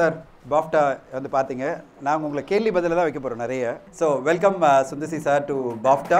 Sir BAFTA வந்து பார்த்தீங்க நாங்கள் உங்களை கேள்வி பதில தான் வைக்க போகிறோம் நிறைய so welcome Sundar C sir to BAFTA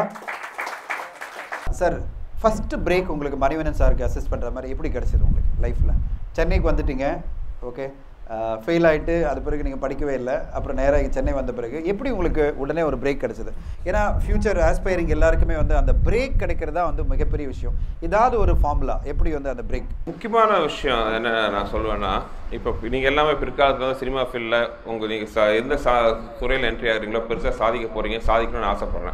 sir first break உங்களுக்கு மணிவனன் சாருக்கு அசிஸ்ட் பண்ணுற மாதிரி எப்படி கிடச்சிது உங்களுக்கு லைஃப்பில் சென்னைக்கு வந்துட்டீங்க ஓகே ஃபெயில் ஆகிட்டு அது பிறகு நீங்கள் படிக்கவே இல்லை அப்புறம் நேராக இங்க சென்னை வந்த பிறகு எப்படி உங்களுக்கு உடனே ஒரு பிரேக் கிடச்சிது ஏன்னா ஃப்யூச்சர் ஆஸ்பைரிங் எல்லாருக்குமே வந்து அந்த பிரேக் கிடைக்கிறதா வந்து மிகப்பெரிய விஷயம் ஏதாவது ஒரு ஃபார்முலா எப்படி வந்து அந்த பிரேக் முக்கியமான விஷயம் என்ன நான் சொல்லுவேன்னா இப்போ நீங்கள் எல்லாமே பிற்காலத்தில் வந்து சினிமா ஃபீல்டில் உங்கள் நீங்கள் சா எந்த சா துறையில் என்ட்ரி ஆகுறீங்களோ பெருசாக சாதிக்க போகிறீங்க சாதிக்கணும்னு ஆசைப்பட்றேன்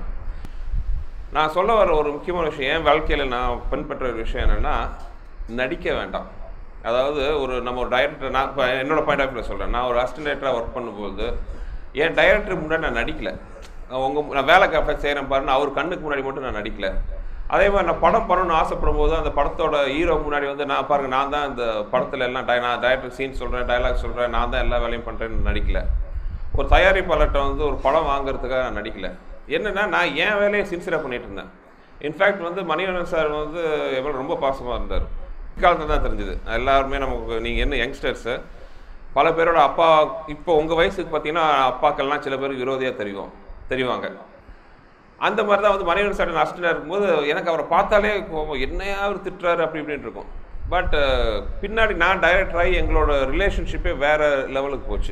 நான் சொல்ல வர ஒரு முக்கியமான விஷயம் என் வாழ்க்கையில் நான் பின்பற்ற ஒரு விஷயம் என்னென்னா நடிக்க வேண்டாம் அதாவது ஒரு நம்ம ஒரு டைரக்டர் நான் இப்போ என்னோட பாயிண்ட் ஆஃப் வியூ சொல்கிறேன் நான் ஒரு அசிஸ்டன்டேட்டராக ஒர்க் பண்ணும்போது என் டைரக்டருக்கு முன்னாடி நான் நடிக்கல உங்கள் நான் வேலை காப்ப செய்கிறேன் பாருன்னு அவர் கண்ணுக்கு முன்னாடி மட்டும் நான் நடிக்கல அதே மாதிரி நான் படம் பண்ணணும்னு ஆசைப்படும் போது அந்த படத்தோட ஹீரோ முன்னாடி வந்து நான் பாருங்க நான் தான் இந்த படத்தில் எல்லாம் டை நான் டைரக்டர் சீன் சொல்கிறேன் டைலாக் சொல்கிறேன் நான் தான் எல்லா வேலையும் பண்ணுறேன்னு நடிக்கல ஒரு தயாரிப்பாளர்கிட்ட வந்து ஒரு படம் வாங்குறதுக்காக நான் நடிக்கல என்னென்னா நான் என் வேலையை சின்சியராக பண்ணிட்டு இருந்தேன் இன்ஃபேக்ட் வந்து மணிவண்ணன் சார் வந்து எவ்வளோ ரொம்ப பாசமாக இருந்தார் காலத்தில் தான் தெரிஞ்சுது எல்லாருமே நமக்கு நீங்கள் என்ன யங்ஸ்டர்ஸு பல பேரோட அப்பா இப்போ உங்கள் வயசுக்கு பார்த்தீங்கன்னா அப்பாக்கள்லாம் சில பேருக்கு விரோதியாக தெரியும் தெரிவாங்க அந்த மாதிரி தான் வந்து மணிவன் சார் அசிஸ்டண்டாக இருக்கும்போது எனக்கு அவரை பார்த்தாலே கோபம் என்னையா அவர் திட்டுறாரு அப்படி இப்படின்னு இருக்கும் பட் பின்னாடி நான் டைரக்டர் ஆகி எங்களோட ரிலேஷன்ஷிப்பே வேறு லெவலுக்கு போச்சு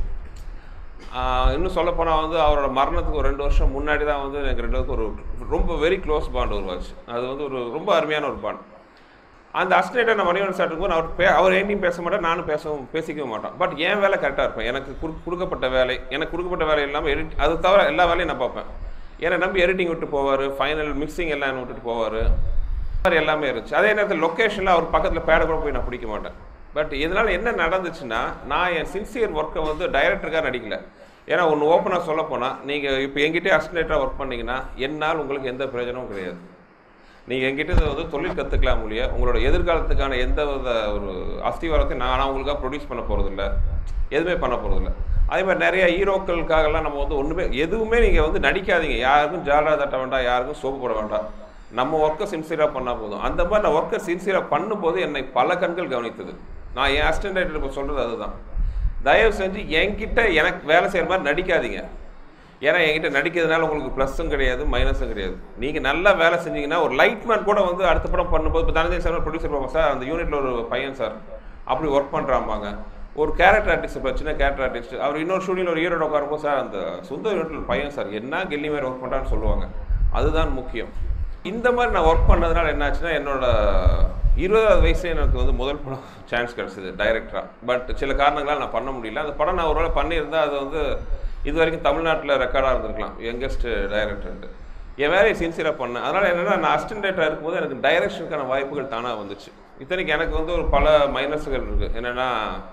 ஆஹ் இன்னும் சொல்லப்போனால் வந்து அவரோட மரணத்துக்கு ஒரு ரெண்டு வருஷம் முன்னாடி தான் வந்து எனக்கு ரெண்டு பேருக்கு ஒரு ரொம்ப வெரி க்ளோஸ் பாண்ட் உருவாச்சு அது வந்து ஒரு ரொம்ப அருமையான ஒரு பாண்ட் அந்த அஸ்டேட்டை நான் மணிவன் சார் இருக்கும்போது அவர் பே அவர் எங்கேயும் பேச மாட்டேன் நானும் பேசவும் பேசிக்கவும் மாட்டோம் பட் என் வேலை கரெக்டாக இருப்பேன் எனக்கு குடு- கொடுக்கப்பட்ட வேலை எனக்கு கொடுக்கப்பட்ட வேலை இல்லாமல் எடிட் அது தவிர எல்லா வேலையும் நான் பார்ப்பேன் என்னை நம்பி எடிட்டிங் விட்டு போவார் ஃபைனல் மிக்சிங் எல்லாம் என்னை விட்டுட்டு போவார் மாதிரி எல்லாமே இருந்துச்சு அதே நேரத்தில் லொக்கேஷனில் அவர் பக்கத்தில் பேட கூட போய் நான் பிடிக்க மாட்டேன் பட் இதனால் என்ன நடந்துச்சுன்னா நான் என் சின்சியர் ஒர்க்கை வந்து டைரக்டருக்காக நடிக்கல ஏன்னா ஒன்று ஓப்பனாக சொல்ல போனால் நீங்கள் இப்போ எங்கிட்டே அசிஸ்டேட்டாக ஒர்க் பண்ணீங்கன்னா என்னால் உங்களுக்கு எந்த பிரயோஜனமும் கிடையாது நீங்கள் எங்கிட்ட இதை வந்து தொழில் கற்றுக்கலாம் முடிய உங்களோட எதிர்காலத்துக்கான எந்த வித ஒரு அஸ்திவாரத்தையும் நான் நான் உங்களுக்காக ப்ரொடியூஸ் பண்ண போகிறதில்ல எதுவுமே பண்ண போகிறதில்ல அதே மாதிரி நிறைய ஹீரோக்களுக்காகலாம் நம்ம வந்து ஒன்றுமே எதுவுமே நீங்கள் வந்து நடிக்காதீங்க யாருக்கும் ஜாலா தட்ட வேண்டாம் யாருக்கும் சோப்பு போட வேண்டாம் நம்ம ஒர்க்கை சின்சியராக பண்ணால் போதும் அந்த மாதிரி நான் ஒர்க்கை சின்சியராக பண்ணும்போது என்னை பல கண்கள் கவனித்தது நான் என் அசிஸ்டன்ட் இப்போ சொல்கிறது அதுதான் தயவு செஞ்சு என்கிட்ட எனக்கு வேலை செய்கிற மாதிரி நடிக்காதீங்க ஏன்னா என்கிட்ட நடிக்கிறதுனால உங்களுக்கு ப்ளஸ்ஸும் கிடையாது மைனஸும் கிடையாது நீங்கள் நல்லா வேலை செஞ்சீங்கன்னா ஒரு லைட்மேன் கூட வந்து அடுத்த படம் பண்ணும்போது இப்போ தனஞ்சய் சார் ப்ரொடியூசர் பார்ப்போம் சார் அந்த யூனிட்டில் ஒரு பையன் சார் அப்படி ஒர்க் பண்ணுறாம்பாங்க ஒரு கேரக்டர் ஆர்டிஸ்ட் இப்போ சின்ன கேரக்டர் ஆர்டிஸ்ட் அவர் இன்னொரு ஸ்டூடியோவில் ஒரு ஹீரோட உட்காரும்போது சார் அந்த சுந்தர் யூனிட்டில் ஒரு பையன் சார் என்ன கெல்லி மாதிரி ஒர்க் பண்ணுறான்னு சொல்லுவாங்க அதுதான் முக்கியம் இந்த மாதிரி நான் ஒர்க் பண்ணதுனால என்னாச்சுன்னா என்னோட இருபதாவது வயசுல எனக்கு வந்து முதல் படம் சான்ஸ் கிடச்சிது டைரக்டராக பட் சில காரணங்களால் நான் பண்ண முடியல அந்த படம் நான் ஒருவேளை பண்ணியிருந்தா அது வந்து இது வரைக்கும் தமிழ்நாட்டில் ரெக்கார்டாக இருந்திருக்கலாம் யங்கஸ்ட் டைரக்டர்ன்ட்டு என் வேலையை சின்சியராக பண்ணேன் அதனால் என்னென்னா நான் அசிஸ்டன்ட் டைரக்டராக இருக்கும்போது எனக்கு டைரக்ஷனுக்கான வாய்ப்புகள் தானாக வந்துச்சு இத்தனைக்கு எனக்கு வந்து ஒரு பல மைனஸுகள் இருக்குது என்னென்னா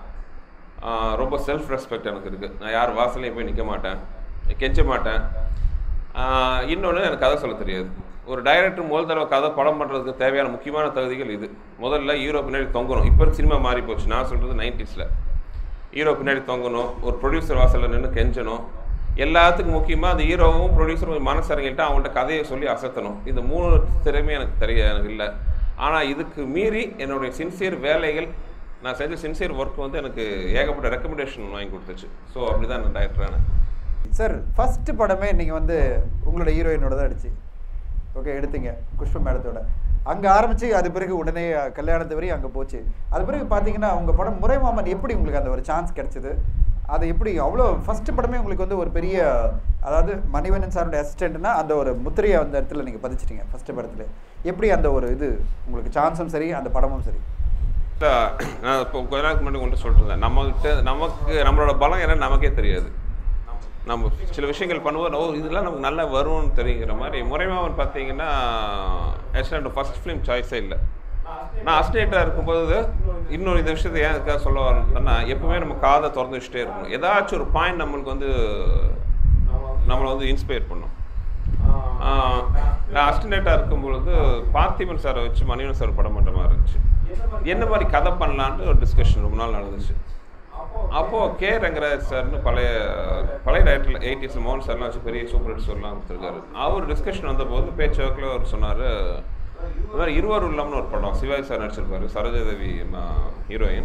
ரொம்ப செல்ஃப் ரெஸ்பெக்ட் எனக்கு இருக்குது நான் யார் வாசலையும் போய் நிற்க மாட்டேன் கெஞ்ச மாட்டேன் இன்னொன்று எனக்கு கதை சொல்ல தெரியாது ஒரு டைரக்டர் முதல் தடவை கதை படம் பண்ணுறதுக்கு தேவையான முக்கியமான தகுதிகள் இது முதல்ல ஹீரோ பின்னாடி தொங்கணும் இப்போ சினிமா மாறி போச்சு நான் சொல்கிறது நைன்டிஸில் ஹீரோ பின்னாடி தொங்கணும் ஒரு ப்ரொடியூசர் வாசலில் நின்று கெஞ்சணும் எல்லாத்துக்கும் முக்கியமாக அந்த ஹீரோவும் ப்ரொடியூசரும் மனசரங்கிட்டு அவங்கள்ட்ட கதையை சொல்லி அசத்தணும் இந்த மூணு திறமையும் எனக்கு தெரிய எனக்கு இல்லை ஆனால் இதுக்கு மீறி என்னுடைய சின்சியர் வேலைகள் நான் செஞ்ச சின்சியர் ஒர்க் வந்து எனக்கு ஏகப்பட்ட ரெக்கமெண்டேஷன் வாங்கி கொடுத்துச்சு ஸோ அப்படி தான் நான் டைரக்டரானேன் சார் ஃபஸ்ட்டு படமே நீங்கள் வந்து உங்களோட ஹீரோயினோட தான் அடிச்சு ஓகே எடுத்தீங்க புஷ்ப மேடத்தோட அங்கே ஆரம்பிச்சு அது பிறகு உடனே கல்யாணத்து வரையும் அங்கே போச்சு அது பிறகு பார்த்தீங்கன்னா உங்கள் படம் முறைமாமன் எப்படி உங்களுக்கு அந்த ஒரு சான்ஸ் கிடைச்சது அது எப்படி அவ்வளோ ஃபஸ்ட்டு படமே உங்களுக்கு வந்து ஒரு பெரிய அதாவது மணிவண்ணன் சாரோட அசிஸ்டண்ட்னா அந்த ஒரு முத்திரையை அந்த இடத்துல நீங்கள் பதிச்சிட்டீங்க ஃபஸ்ட்டு படத்துல எப்படி அந்த ஒரு இது உங்களுக்கு சான்ஸும் சரி அந்த படமும் சரி இல்ல, நான் இப்போ கொஞ்ச நாளுக்கு முன்னாடி கொண்டு சொல்லிட்டு இருந்தேன் நம்மகிட்ட நமக்கு நம்மளோட பலம் என்னன்னு நமக்கே தெரியாது நம்ம சில விஷயங்கள் பண்ணுவோம் ஓ இதெல்லாம் நமக்கு நல்லா வரும்னு தெரியுங்கிற மாதிரி முறைமாவன் பார்த்தீங்கன்னா ஆக்சுவலாக ஃபர்ஸ்ட் ஃபிலிம் சாய்ஸே இல்லை நான் அஸ்டேட்டாக இருக்கும்போது இன்னொரு இந்த விஷயத்தை ஏன் இதுக்காக சொல்ல வரேன்னா எப்பவுமே நம்ம காதை திறந்து வச்சுட்டே இருக்கணும் ஏதாச்சும் ஒரு பாயிண்ட் நம்மளுக்கு வந்து நம்மளை வந்து இன்ஸ்பயர் பண்ணும் ஆஹ் நான் அஸ்டேட்டாக இருக்கும்பொழுது பார்த்திபன் சாரை வச்சு மணிவன் சார் படம் பண்ணுற மாதிரி இருந்துச்சு என்ன மாதிரி கதை பண்ணலான்ட்டு ஒரு டிஸ்கஷன் ரொம்ப நாள் நடந்துச்சு அப்போது கே ரங்கராஜ் சார்னு பழைய பழைய டைரக்டர் எயிட்டிஸ் மோகன் சார்லாம் வச்சு பெரிய சூப்பர் ஹிட் சொல்லலாம் கொடுத்துருக்காரு அவர் டிஸ்கஷன் வந்தபோது பேச்சுவாக்கில் அவர் சொன்னார் இந்த மாதிரி இருவர் உள்ளம்னு ஒரு படம் சிவாஜி சார் நடிச்சிருப்பாரு சரோஜாதேவி ஹீரோயின்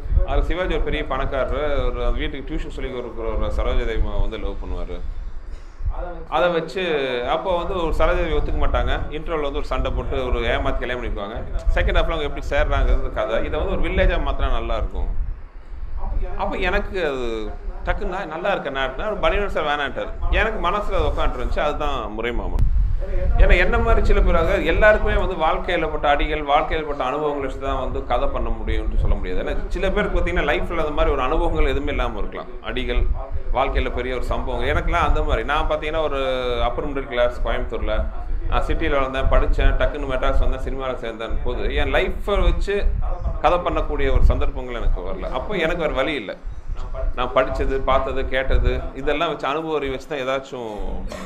அதில் சிவாஜி ஒரு பெரிய பணக்காரர் ஒரு வீட்டுக்கு டியூஷன் சொல்லி கொடுக்குற ஒரு சரோஜதேவி வந்து லவ் பண்ணுவார் அதை வச்சு அப்போ வந்து ஒரு சரோஜதேவி ஒத்துக்க மாட்டாங்க இன்டர்வல் வந்து ஒரு சண்டை போட்டு ஒரு ஏமாத்தி கல்யாணம் பண்ணிக்குவாங்க செகண்ட் ஹாஃப்ல அவங்க எப்படி சேர்றாங்கிறது கதை இதை வந்து ஒரு வில்லேஜாக மாத்தினா நல்லா இருக்கும் அப்போ எனக்கு அது டக்குன்னா நல்லா இருக்க நாட்டினா ஒரு பனியன் சார் வேணான்ட்டார் எனக்கு மனசில் அது உட்காந்துருந்துச்சு அதுதான் முறை மாமன் ஏன்னா என்ன மாதிரி சில பேராக எல்லாருக்குமே வந்து வாழ்க்கையில் பட்ட அடிகள் வாழ்க்கையில் பட்ட அனுபவங்கள் வச்சு தான் வந்து கதை பண்ண முடியும்னு சொல்ல முடியாது ஏன்னா சில பேருக்கு பார்த்தீங்கன்னா லைஃப்பில் அந்த மாதிரி ஒரு அனுபவங்கள் எதுவுமே இல்லாமல் இருக்கலாம் அடிகள் வாழ்க்கையில் பெரிய ஒரு சம்பவம் எனக்குலாம் அந்த மாதிரி நான் பார்த்தீங்கன்னா ஒரு அப்பர் மிடில் கிளாஸ் கோயம்புத்தூரில் நான் சிட்டியில் வளர்ந்தேன் படித்தேன் டக்குன்னு மெட்ராஸ் வந்தேன் சினிமாவில் சேர்ந்தேன் போது என் லைஃப்பை வச்சு கதை பண்ணக்கூடிய ஒரு சந்தர்ப்பங்கள் எனக்கு வரல அப்போ எனக்கு வேறு வழி இல்லை நான் படித்தது பார்த்தது கேட்டது இதெல்லாம் வச்சு அனுபவ அறிவு வச்சு தான் ஏதாச்சும்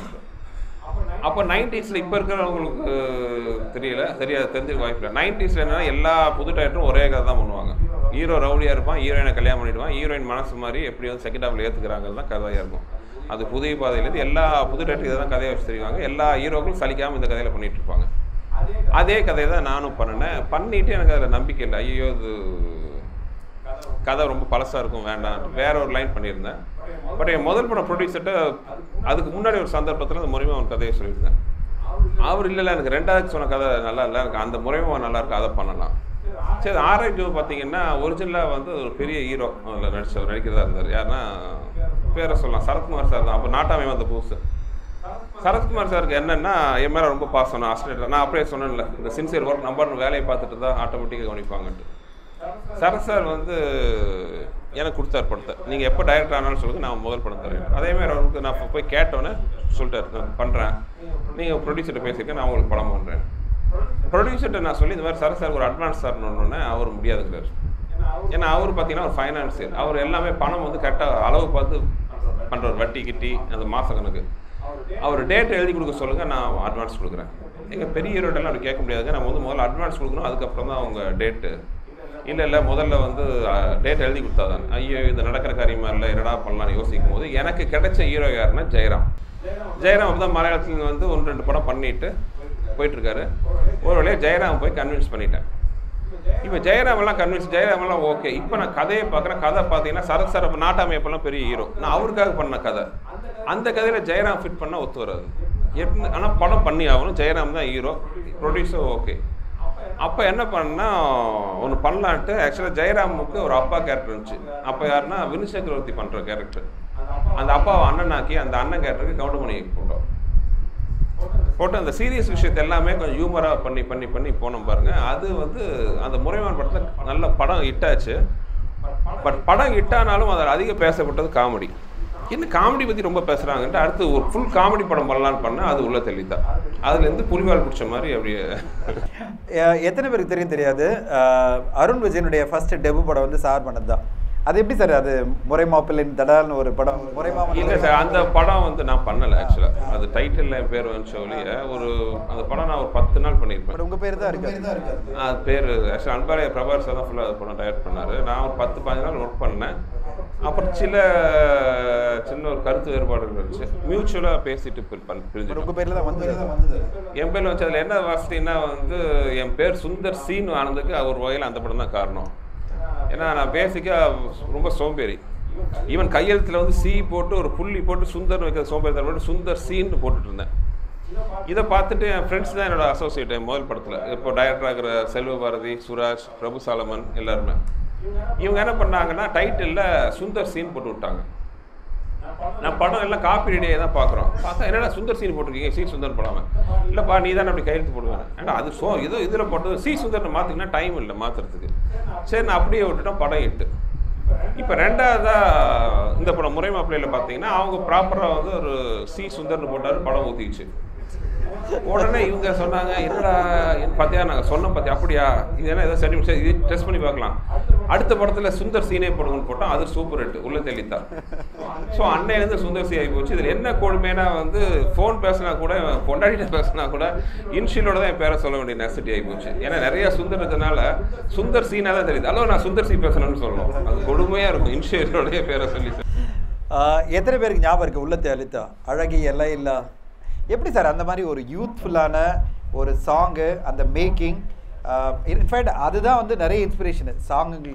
அப்போ நைன்டிஸில் இப்போ இருக்கிறவங்களுக்கு தெரியல தெரியாது தெரிஞ்சுக்க வாய்ப்பு இல்லை நைன்டிஸில் என்னன்னா எல்லா புது டேரக்டரும் ஒரே கதை தான் பண்ணுவாங்க ஹீரோ ரவுடியாக இருப்பான் ஹீரோயினை கல்யாணம் பண்ணிடுவான் ஹீரோயின் மனசு மாதிரி எப்படி வந்து செகண்ட் ஹாஃபில் ஏற்றுக்கிறாங்கிறது தான் கதையாக இருக்கும் அது புதிய பாதையிலேருந்து எல்லா புது டேரக்டர் இதை தான் கதையை வச்சு தெரிவாங்க எல்லா ஹீரோக்களும் சலிக்காமல் இந்த கதையில் பண்ணிட்டு இருப்பாங்க அதே கதையை தான் நானும் பண்ணினேன் பண்ணிட்டு எனக்கு அதில் நம்பிக்கை இல்லை ஐயோ இது கதை ரொம்ப பழசாக இருக்கும் வேண்டாம் வேற ஒரு லைன் பண்ணியிருந்தேன் பட் என் முதல் படம் ப்ரொடியூசர்கிட்ட அதுக்கு முன்னாடி ஒரு சந்தர்ப்பத்தில் அந்த முறைமா அவன் கதையை சொல்லியிருந்தேன் அவர் இல்லை இல்லை எனக்கு ரெண்டாவது சொன்ன கதை நல்லா இல்லை எனக்கு அந்த முறைமா நல்லா இருக்கு அதை பண்ணலாம் சரி ஆர்ஐ ஜோ பார்த்தீங்கன்னா ஒரிஜினலாக வந்து ஒரு பெரிய ஹீரோ அதில் நடிச்ச நடிக்கிறதா இருந்தார் யாருன்னா பேரை சொல்லலாம் சரத்குமார் சார் தான் அப்போ நாட்டாமை வந்த புதுசு சரத்குமார் சாருக்கு என்னன்னா என் மேலே ரொம்ப பாசம் நான் ஆஸ்திரேலியா நான் அப்படியே சொன்னேன்ல இந்த சின்சியர் ஒர்க் நம்பர்னு வேலையை பார்த்துட்டு தான் ஆட்டோமேட்டிக்காக கவனிப்பாங்கன்ட்டு சரத் சார் வந்து எனக்கு கொடுத்தார் படத்தை நீங்கள் எப்போ டைரக்டர் ஆனாலும் சொல்லுங்க நான் முதல் படம் தரேன் அதேமாதிரி அவருக்கு நான் இப்ப போய் கேட்டோன்னே சொல்லிட்டாரு நான் பண்ணுறேன் நீங்கள் ப்ரொடியூசர்கிட்ட பேசியிருக்கேன் நான் உங்களுக்கு படம் பண்ணுறேன் ப்ரொடியூசர்கிட்ட நான் சொல்லி இந்த மாதிரி சரத் சார் ஒரு அட்வான்ஸ் தரணுன்னே அவர் முடியாதுங்கிறார் ஏன்னா அவர் பார்த்தீங்கன்னா ஒரு ஃபைனான்சியல் அவர் எல்லாமே பணம் வந்து கரெக்டாக அளவு பார்த்து பண்ணுறார் வட்டி கிட்டி அந்த மாத கணக்கு அவர் டேட் எழுதி கொடுக்க சொல்லுங்கள் நான் அட்வான்ஸ் கொடுக்குறேன் எங்கள் பெரிய ஹீரோட்டெல்லாம் அப்படி கேட்க முடியாதுங்க நம்ம வந்து முதல்ல அட்வான்ஸ் கொடுக்கணும் அதுக்கப்புறம் தான் அவங்க டேட்டு இல்லை இல்லை முதல்ல வந்து டேட் எழுதி கொடுத்தாதான் ஐயோ இது நடக்கிற காரியமா இல்லை என்னடா பண்ணலாம்னு யோசிக்கும் போது எனக்கு கிடைச்ச ஹீரோ யாருன்னா ஜெயராம் ஜெயராம் தான் மலையாளத்தில் வந்து ஒன்று ரெண்டு படம் பண்ணிட்டு போயிட்டுருக்காரு ஒரு வழியாக ஜெயராம் போய் கன்வின்ஸ் பண்ணிட்டேன் இப்போ ஜெயராமெல்லாம் கன்வின்ஸ் ஜெயராமெல்லாம் ஓகே இப்போ நான் கதையை பார்க்குறேன் கதை பார்த்தீங்கன்னா சரத் சரப் நாட்டாமையப்பெல்லாம் பெரிய ஹீரோ நான் அவருக்காக பண்ண கதை அந்த கதையில் ஜெயராம் ஃபிட் பண்ணால் ஒத்து வராது எப்படி ஆனால் படம் பண்ணி ஆகணும் ஜெயராம் தான் ஹீரோ ப்ரொடியூசர் ஓகே அப்போ என்ன பண்ணா ஒன்று பண்ணலான்ட்டு ஆக்சுவலாக ஜெயராமுக்கு ஒரு அப்பா கேரக்டர் இருந்துச்சு அப்போ யாருன்னா வினு சக்கரவர்த்தி பண்ணுற கேரக்டர் அந்த அப்பாவை அண்ணனாக்கி அந்த அண்ணன் கேரக்டருக்கு கவுண்டமணி போட்டோம் போட்டு அந்த சீரியஸ் விஷயத்தை எல்லாமே கொஞ்சம் ஹியூமராக பண்ணி பண்ணி பண்ணி போனோம் பாருங்க அது வந்து அந்த முறைவான் படத்தில் நல்ல படம் ஹிட்டாச்சு பட் படம் ஹிட்டானாலும் அதில் அதிக பேசப்பட்டது காமெடி என்ன காமெடி பற்றி ரொம்ப பேசுகிறாங்கன்ட்டு அடுத்து ஒரு ஃபுல் காமெடி படம் பண்ணலான்னு பண்ணேன் அது உள்ள தெளிதான் அதுலேருந்து புலிவால் பிடிச்ச மாதிரி அப்படியே எ- எத்தனை பேருக்கு தெரியும் தெரியாது அஹ், அருண் விஜயனுடைய ஃபர்ஸ்ட் டெபு படம் வந்து சார் பண்ணது தான் அது எப்படி சார் அது முறை மாப்பிள்ளையின் தடால்னு ஒரு படம் முறை இல்லை மாப்பிள்ளை சார் அந்த படம் வந்து நான் பண்ணலை ஆக்சுவலாக அது டைட்டில் என் பேர் வந்துச்சு ஒழிய ஒரு அந்த படம் நான் ஒரு பத்து நாள் பண்ணியிருப்பேன் பட் உங்க பேர் தான் இருக்கு அது பேர் ஆக்சுவலாக அன்பாலய பிரபார் சார் தான் ஃபுல்லாக அது படம் டயட் பண்ணார் நான் ஒரு பத்து பதினஞ்சு நாள் ஒர்க் பண்ணேன் அப்புறம் சில சின்ன ஒரு கருத்து வேறுபாடுகள் இருந்துச்சு மியூச்சுவலாக பேசிட்டு பிரி- பண்- பட் பிரிஞ்சுட்டோம் உங்க பேர்ல தான் வந்தது என் பேர்ல வச்சு அதில் என்ன வசதின்னா வந்து என் பேர் சுந்தர் சீன் ஆனதுக்கு ஒரு வகையில் அந்த படம் தான் காரணம் ஏன்னா நான் பேசிக்காக ரொம்ப சோம்பேறி ஈவன் கையெழுத்தில் வந்து சி போட்டு ஒரு புள்ளி போட்டு சுந்தர் வைக்கிற சோம்பேறி போட்டு சுந்தர் சீன்னு போட்டுட்டு இருந்தேன் இதை பார்த்துட்டு என் ஃப்ரெண்ட்ஸ் தான் என்னோட அசோசியேட் என் முதல் படத்தில் இப்போ டைரக்டர் ஆகிற செல்வ பாரதி சுராஜ் பிரபு சாலமன் எல்லாருமே இவங்க என்ன பண்ணாங்கன்னா டைட்டிலில் சுந்தர் சீன் போட்டு விட்டாங்க நான் படம் எல்லாம் காப்பி ரெடியே தான் பார்க்குறோம் பார்த்தா என்னடா சுந்தர் சீன் போட்டிருக்கீங்க சி சுந்தர் படாம இல்லைப்பா நீ தானே அப்படி கையெழுத்து போடுவேன் ஏன்னா அது சோ ஏதோ இதில் போட்டது சி சுந்தர்னு மாற்றிங்கன்னா டைம் இல்லை மாற்றுறதுக்கு சரி நான் அப்படியே விட்டுட்டோம் படம் எட்டு இப்போ ரெண்டாவதா இந்த படம் முறை மாப்பிள்ளையில் பார்த்தீங்கன்னா அவங்க ப்ராப்பராக வந்து ஒரு சி சுந்தர்னு போட்டாரு படம் ஊற்றிச்சு உடனே இவங்க சொன்னாங்க என்னடா என்ன பார்த்தியா நாங்கள் சொன்னோம் பார்த்தியா அப்படியா இது என்ன ஏதோ சர்டிஃபிகேட் இது டெஸ்ட் பண்ணி பார்க்கலாம் அடுத்த படத்தில் சுந்தர் சீனே போடுங்கன்னு போட்டோம் அது சூப்பர் ஹிட் உள்ள தெளித்தா ஸோ அன்னையிலேருந்து சுந்தர் சி ஆகி போச்சு இதில் என்ன கொடுமைனா வந்து ஃபோன் பேசினா கூட பொண்டாட்டிட்ட பேசினா கூட இன்ஷியலோட தான் என் பேரை சொல்ல வேண்டிய நெசசிட்டி ஆகி போச்சு ஏன்னா நிறைய சுந்தர் இருக்கிறதுனால சுந்தர் சீனாக தான் தெரியுது அல்லோ நான் சுந்தர் சி பேசணும்னு சொல்லணும் அது கொடுமையாக இருக்கும் இன்ஷியலோடைய பேரை சொல்லி ஆஹ் எத்தனை பேருக்கு ஞாபகம் இருக்கு உள்ளத்தை அழுத்தா அழகி எல்லாம் இல்லா எப்படி சார் அந்த மாதிரி ஒரு யூத்ஃபுல்லான ஒரு சாங்கு அந்த மேக்கிங் இன்ஃபேக்ட் அதுதான் வந்து நிறைய இன்ஸ்பிரேஷன் சாங்குங்களுக்கு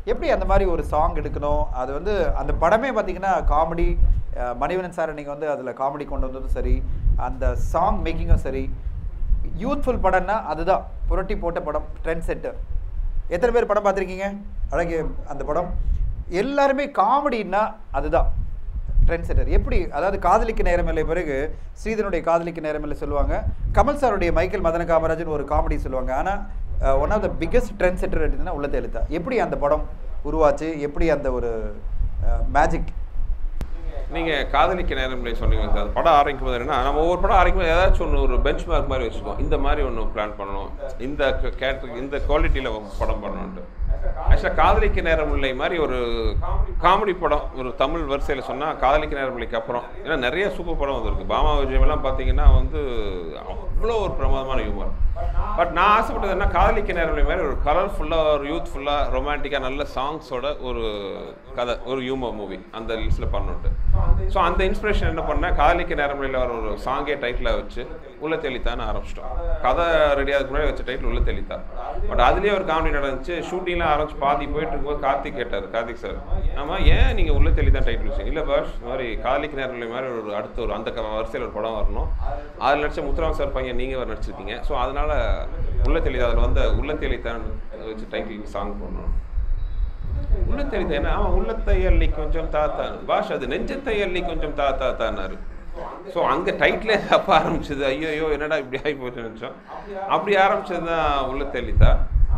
எப்படி அந்த மாதிரி ஒரு சாங் எடுக்கணும் அது வந்து அந்த படமே பார்த்தீங்கன்னா காமெடி மணிவனன் சார் நீங்கள் வந்து அதில் காமெடி கொண்டு வந்ததும் சரி அந்த சாங் மேக்கிங்கும் சரி யூத்ஃபுல் படம்னா அதுதான் புரட்டி போட்ட படம் ட்ரெண்ட் செட்டர் எத்தனை பேர் படம் பார்த்துருக்கீங்க அழகு அந்த படம் எல்லாருமே காமெடின்னா அதுதான் ட்ரெண்ட் செட்டர் எப்படி அதாவது காதலிக்க நேரமில்லை பிறகு ஸ்ரீதனுடைய காதலிக்க நேரமில்லை சொல்லுவாங்க கமல் சாருடைய மைக்கேல் மதன காமராஜன் ஒரு காமெடி சொல்லுவாங்க ஆனால் one of the biggest trendsetter எடுத்ததுன்னா உள்ளத்தை எழுத்தா எப்படி அந்த படம் உருவாச்சு எப்படி அந்த ஒரு மேஜிக் நீங்கள் காதலிக்க நேரம் இல்லை சொன்னீங்க சார் படம் ஆரம்பிக்கும் போது என்ன நம்ம ஒவ்வொரு படம் ஆரம்பிக்கும் போது ஏதாச்சும் ஒன்று ஒரு பெஞ்ச் மார்க் மாதிரி வச்சுக்கோம் இந்த மாதிரி ஒன்று பிளான் பண்ணணும் இந்த கேரக்டர் இந்த குவாலிட்டியில் படம் பண்ணணுன்ட்டு ஆக்சுவலாக காதலிக்க நேரம் இல்லை மாதிரி ஒரு காமெடி படம் ஒரு தமிழ் வரிசையில் சொன்னால் காதலிக்க நேரம் இல்லைக்கு அப்புறம் ஏன்னா நிறைய சூப்பர் படம் வந்திருக்கு பாமா விஜயமெல்லாம் பார்த்தீங்கன்னா வந்து அவ்வளோ ஒரு பிரமாதமான ஹியூமர் பட் நான் ஆசைப்பட்டது என்ன காதலிக்க நேரம் இல்லை மாதிரி ஒரு கலர்ஃபுல்லாக ஒரு யூத்ஃபுல்லாக ரொமான்டிக்காக நல்ல சாங்ஸோட ஒரு கதை ஒரு ஹியூமர் மூவி அந்த லிஸ்ட்டில் பண்ணணுன்ட்டு ஸோ அந்த இன்ஸ்பிரேஷன் என்ன பண்ணேன் காதலிக்க நேரமில்லையில் வர ஒரு சாங்கே டைட்டில் வச்சு உள்ள தெளித்தான்னு ஆரம்பிச்சிட்டோம் கதை ரெடியாகிறதுக்கு முன்னாடி வச்ச டைட்டில் உள்ள தெளித்தா பட் அதுலேயே ஒரு காமெடி நடந்துச்சு ஷூட்டிங்லாம் ஆரம்பிச்சு பாதி போயிட்டு இருக்கும்போது கார்த்திக் கேட்டார் கார்த்திக் சார் ஆமாம் ஏன் நீங்கள் உள்ள தெளித்தான் டைட்டில் வச்சு இல்லை பாஷ் இந்த மாதிரி காதலிக்க நேரமில்லை மாதிரி ஒரு அடுத்த ஒரு அந்த க- வரிசையில் ஒரு படம் வரணும் அதில் நடிச்ச முத்துராம் சார் பையன் நீங்கள் வேறு நடிச்சிருக்கீங்க ஸோ அதனால் உள்ள தெளிதா அதில் வந்து உள்ள தெளித்தான் வச்சு டைட்டில் சாங் பண்ணணும் உள்ளத்தை என்ன அவன் உள்ளத்தை அள்ளி கொஞ்சம் தாத்தான் பாஷ் அது நெஞ்சத்தை அள்ளி கொஞ்சம் தாத்தா தான்னாரு ஸோ அங்கே டைட்டிலே தப்ப ஆரம்பிச்சது ஐயோ என்னடா இப்படி ஆகி போச்சுன்னு நினச்சோம் அப்படி ஆரம்பிச்சது தான் உள்ளத்தை அள்ளித்தா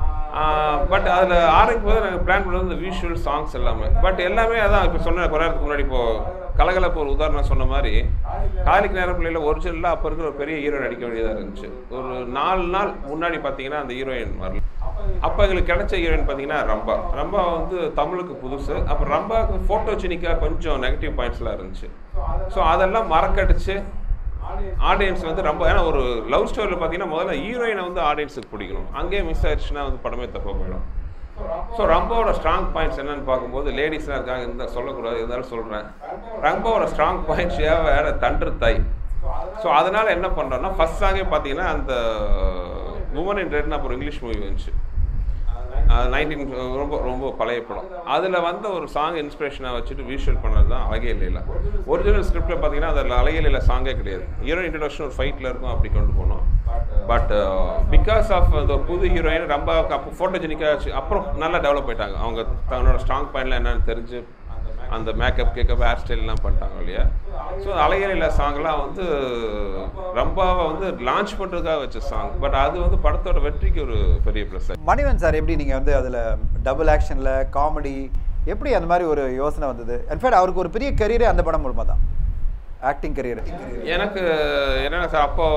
பட் அதில் ஆரம்பிக்கும் போது நாங்கள் பிளான் பண்ணது இந்த விஷுவல் சாங்ஸ் எல்லாமே பட் எல்லாமே அதான் இப்போ சொன்ன குறை நேரத்துக்கு முன்னாடி இப்போ கலகலப்பு ஒரு உதாரணம் சொன்ன மாதிரி காலிக்கு நேரம் பிள்ளைல ஒரிஜினலாக அப்போ இருக்கிற ஒரு பெரிய ஹீரோயின் நடிக்க வேண்டியதாக இருந்துச்சு ஒரு நாலு நாள் முன்னாடி பார்த்தீங்கன்னா அந்த ஹீரோயின் வரல அப்போ எங்களுக்கு கிடைச்ச ஹீரோயின் பார்த்தீங்கன்னா ரம்பா ரம்பா வந்து தமிழுக்கு புதுசு அப்போ ரம்பாவுக்கு ஃபோட்டோஜெனிக்காக கொஞ்சம் நெகட்டிவ் பாயிண்ட்ஸ்லாம் இருந்துச்சு ஸோ அதெல்லாம் மறக்கடிச்சு ஆடியன்ஸ் வந்து ரொம்ப ஏன்னா ஒரு லவ் ஸ்டோரியில் பார்த்தீங்கன்னா முதல்ல ஹீரோயினை வந்து ஆடியன்ஸுக்கு பிடிக்கணும் அங்கேயே மிஸ் ஆயிடுச்சுன்னா வந்து படமே தப்பாக போயிடும் ஸோ ரம்பாவோட ஸ்ட்ராங் பாயிண்ட்ஸ் என்னன்னு பார்க்கும்போது லேடிஸ்லாம் இருக்காங்க இருந்தால் சொல்லக்கூடாது இருந்தாலும் சொல்கிறேன் ரம்பாவோட ஸ்ட்ராங் பாயிண்ட்ஸ் வேற தண்டு தாய் ஸோ அதனால் என்ன பண்ணுறோன்னா ஃபர்ஸ்ட் சாங்கே பார்த்தீங்கன்னா அந்த உமன் இன் ரெட்னு அப்புறம் இங்கிலீஷ் மூவி வந்துச்சு நைன்டீன் ரொம்ப ரொம்ப பழைய படம் அதில் வந்த ஒரு சாங் இன்ஸ்பிரேஷனாக வச்சுட்டு விஷுவல் பண்ணது தான் அழகே இல்லைல ஒரிஜினல் ஸ்கிரிப்டில் பார்த்தீங்கன்னா அதில் அழகே இல்லைல சாங்கே கிடையாது ஹீரோ இன்ட்ரடக்ஷன் ஒரு ஃபைட்டில் இருக்கும் அப்படி கொண்டு போனோம் பட் பிகாஸ் ஆஃப் அந்த புது ஹீரோயின் ரொம்ப அப்போ ஃபோட்டோஜெனிக்காக அப்புறம் நல்லா டெவலப் ஆயிட்டாங்க அவங்க தன்னோட ஸ்ட்ராங் பாயிண்ட்ல என்னன்னு தெரிஞ்சு அந்த மேக்கப் கேக்கப் ஹேர் ஸ்டைல்லாம் பண்ணிட்டாங்க இல்லையா ஸோ அலையலையில் சாங்லாம் வந்து ரம்பாவை வந்து லான்ச் பண்ணுறதுக்காக வச்ச சாங் பட் அது வந்து படத்தோட வெற்றிக்கு ஒரு பெரிய ப்ளஸ் மணிவன் சார் எப்படி நீங்கள் வந்து அதில் டபுள் ஆக்ஷனில் காமெடி எப்படி அந்த மாதிரி ஒரு யோசனை வந்தது இன்ஃபேக்ட் அவருக்கு ஒரு பெரிய கரியரே அந்த படம் மூலமாக தான் ஆக்டிங் கரியர் எனக்கு என்னென்ன சார் அப்போ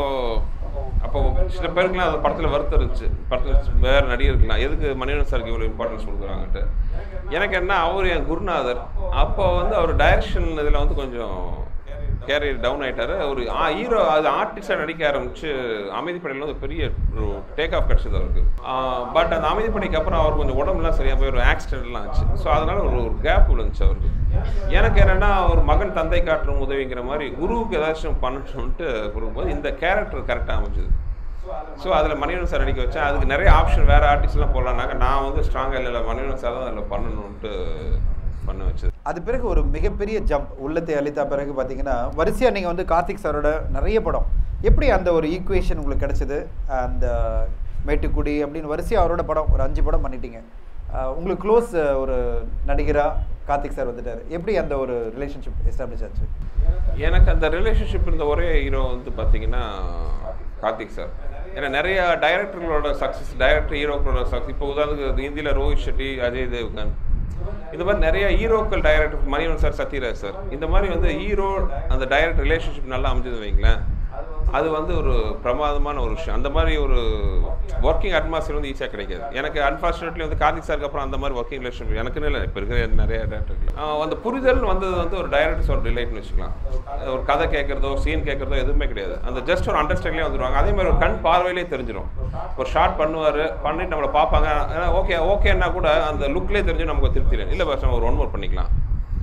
அப்போ சில பேருக்குலாம் அந்த படத்தில் வருத்தம் இருந்துச்சு படத்தில் வேறு நடிகருக்குலாம் எதுக்கு மணிவன் சாருக்கு இவ்வளோ இம்பார்ட்டன்ஸ் கொடுக்குறாங்கன்ட்டு எனக்கு என்ன அவர் என் குருநாதர் அப்போ வந்து அவர் டைரக்ஷன் இதில் வந்து கொஞ்சம் கேரியர் டவுன் ஆயிட்டாரு ஒரு ஹீரோ அது ஆர்டிஸ்டாக நடிக்க ஆரம்பிச்சு அமைதிப்படையில் வந்து பெரிய ஒரு டேக் ஆஃப் கிடச்சது அவருக்கு பட் அந்த அமைதிப்படைக்கு அப்புறம் அவர் கொஞ்சம் உடம்புலாம் சரியாக போய் ஒரு ஆக்சிடென்ட்லாம் ஆச்சு ஸோ அதனால ஒரு ஒரு கேப் விழுந்துச்சு அவருக்கு எனக்கு என்னன்னா ஒரு மகன் தந்தை காட்டுற உதவிங்கிற மாதிரி குருவுக்கு ஏதாச்சும் பண்ணணும்ட்டு கொடுக்கும்போது இந்த கேரக்டர் கரெக்டாக அமைஞ்சது ஸோ அதில் மணிவன் சார் நடிக்க வச்சேன் அதுக்கு நிறைய ஆப்ஷன் வேறு ஆர்டிஸ்ட்லாம் போடலான்னாக்க நான் வந்து ஸ்ட்ராங்காக இல்லை மணிவன் சார் தான் அதில் பண்ணணுன்ட்டு பண்ண வச்சது அது பிறகு ஒரு மிகப்பெரிய ஜம்ப் உள்ளத்தை அளித்த பிறகு பார்த்தீங்கன்னா வரிசையாக நீங்கள் வந்து கார்த்திக் சாரோட நிறைய படம் எப்படி அந்த ஒரு ஈக்குவேஷன் உங்களுக்கு கிடைச்சது அந்த மேட்டுக்குடி அப்படின்னு வரிசையாக அவரோட படம் ஒரு அஞ்சு படம் பண்ணிட்டீங்க அஹ் உங்களுக்கு க்ளோஸ் ஒரு நடிகராக கார்த்திக் சார் வந்துட்டார் எப்படி அந்த ஒரு ரிலேஷன்ஷிப் எஸ்டாப்ளிஷ் ஆச்சு எனக்கு அந்த ரிலேஷன்ஷிப் இருந்த ஒரே ஹீரோ வந்து பார்த்தீங்கன்னா கார்த்திக் சார் ஏன்னா நிறைய டைரக்டர்களோட சக்ஸஸ் டைரக்டர் ஹீரோக்களோட சக்ஸஸ் இப்போ உதாரணத்துக்கு ஹிந்தியில் ரோஹித் ஷெட்டி அஜய் தேவ்கன் இந்த மாதிரி நிறைய ஹீரோக்கள் director Manivannan sir Sathyaraj sir இந்த மாதிரி வந்து ஹீரோ அந்த டைரக்ட் ரிலேஷன்ஷிப் நல்லா அமைஞ்சது வைங்களேன் அது வந்து ஒரு பிரமாதமான ஒரு விஷயம் அந்த மாதிரி ஒரு ஒர்க்கிங் அட்மாஸ்பியர் வந்து ஈஸியாக கிடைக்காது எனக்கு அன்ஃபார்ச்சுனேட்லி வந்து கார்த்திக் சாருக்கு அப்புறம் அந்த மாதிரி ஒர்க்கிங் ரிலேஷன்ஷிப் எனக்குன்னு இல்லை இப்போ இருக்கிற நிறைய டேரக்டர்கள் அந்த புரிதல் வந்தது வந்து ஒரு டைரக்டர்ஸோட டிலைட்னு வச்சுக்கலாம் ஒரு கதை கேட்குறதோ சீன் கேட்குறதோ எதுவுமே கிடையாது அந்த ஜஸ்ட் ஒரு அண்டர்ஸ்டாண்டிங்லேயே வந்துருவாங்க அதே மாதிரி ஒரு கண் பார்வையிலே தெரிஞ்சிடும் ஒரு ஷார்ட் பண்ணுவார் பண்ணிட்டு நம்மளை பார்ப்பாங்க ஓகே ஓகேன்னா கூட அந்த லுக்லேயே தெரிஞ்சு நமக்கு திருப்தி இல்லை பஸ் நம்ம ஒரு ஒன் மோர் பண்ணிக்கலாம்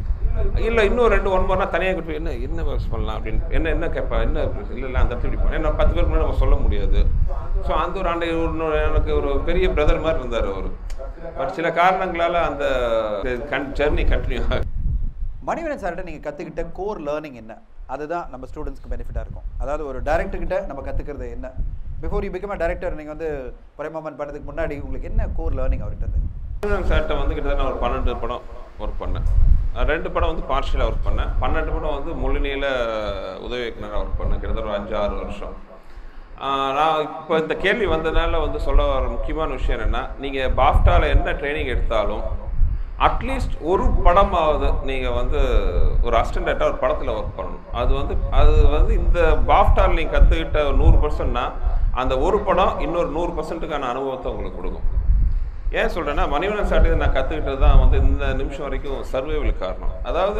இல்லை இன்னும் ரெண்டு ஒன் மோர்னா தனியாக கூட்டு என்ன என்ன ஒர்க்ஸ் பண்ணலாம் அப்படின்னு என்ன என்ன கேட்பா என்ன இல்லை இல்லை அந்த இடத்துல இப்படி பண்ண ஏன்னா பத்து பேருக்கு முன்னாடி நம்ம சொல்ல முடியாது ஸோ அந்த ஒரு ஆண்டு இன்னொரு எனக்கு ஒரு பெரிய பிரதர் மாதிரி இருந்தார் அவர் பட் சில காரணங்களால் அந்த கன் ஜெர்னி கண்டினியூ ஆகுது மணிவரன் சார்கிட்ட நீங்கள் கற்றுக்கிட்ட கோர் லேர்னிங் என்ன அதுதான் நம்ம ஸ்டூடெண்ட்ஸ்க்கு பெனிஃபிட்டாக இருக்கும் அதாவது ஒரு director கிட்ட நம்ம கற்றுக்கிறது என்ன before you become a director நீங்கள் வந்து பிரேமாமன் பண்ணதுக்கு முன்னாடி உங்களுக்கு என்ன கோர் லேர்னிங் அவர்கிட்ட இருந்து ரவிவரன் சார்கிட்ட வந்து கிட்டத்தட்ட நான் ஒரு பன்னெண்டு படம் ஒர்க் பண்ணேன் அஹ் ரெண்டு படம் வந்து பார்ஷியலாக ஒர்க் பண்ணேன் பன்னெண்டு படம் வந்து முழுநீள உதவி இயக்குனராக ஒர்க் பண்ணேன் கிட்டத்தட்ட ஒரு அஞ்சு ஆறு வருஷம் ஆஹ் நான் இப்போ இந்த கேள்வி வந்ததுனால வந்து சொல்ல வர முக்கியமான விஷயம் என்னென்னா நீங்கள் பாஃப்டாவில் என்ன ட்ரைனிங் எடுத்தாலும் அட்லீஸ்ட் ஒரு படமாவது நீங்கள் வந்து ஒரு அசிஸ்டண்ட்டாக ஒரு படத்தில் ஒர்க் பண்ணணும் அது வந்து அது வந்து இந்த பாஃப்டால் நீங்கள் கற்றுக்கிட்ட ஒரு நூறு பர்சன்ட்னா அந்த ஒரு படம் இன்னொரு நூறு பர்சன்ட்டுக்கான அனுபவத்தை உங்களுக்கு கொடுக்கும் ஏன் சொல்கிறேன்னா மணிவனன் சார்ட்டு நான் கற்றுக்கிட்டது தான் வந்து இந்த நிமிஷம் வரைக்கும் சர்வைவலுக்கு காரணம் அதாவது